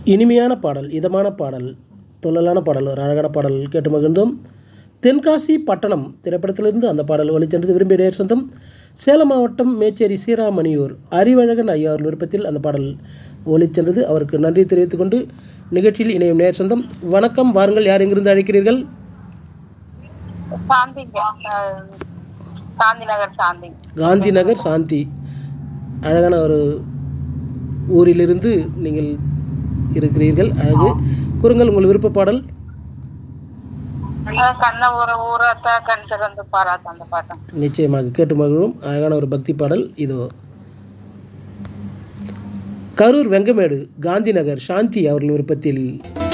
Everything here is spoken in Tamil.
இனிமையான பாடல் இதமான பாடல் துள்ளலான பாடல் ஒரு அழகான பாடல் கேட்டு மகிழ்ந்தோம் தென்காசி பட்டணம் திரைப்படத்திலிருந்து அந்த பாடல் ஒளிச்சென்றது விரும்பிய நேர் சொந்தம் சேலம் மாவட்டம் மேச்சேரி சீராமணியூர் அறிவழகன் ஐயா அவர் விருப்பத்தில் அந்த பாடல் ஒளிச்சென்றது அவருக்கு நன்றி தெரிவித்துக் கொண்டு நிகழ்ச்சியில் இணையும் நேர் சொந்தம் வணக்கம் வாருங்கள் யார் எங்கிருந்து அழைக்கிறீர்கள் சாந்திங்க அஹ், சாந்தி நகர் சாந்தி காந்தி நகர் சாந்தி அழகான ஒரு ஊரிலிருந்து நீங்கள் இருக்கிறீர்கள் அழகு கூறுங்கள் உங்கள் விருப்ப பாடல் அஹ், கண்ண ஊர ஊரத்த கண் சிறந்து பாராட்டு அந்த பாட்டம் நிச்சயமாக கேட்டு மகிழும் அழகான ஒரு பக்தி பாடல் இதோ கரூர் வெங்கமேடு காந்தி நகர் சாந்தி அவர்கள் விருப்பத்தில்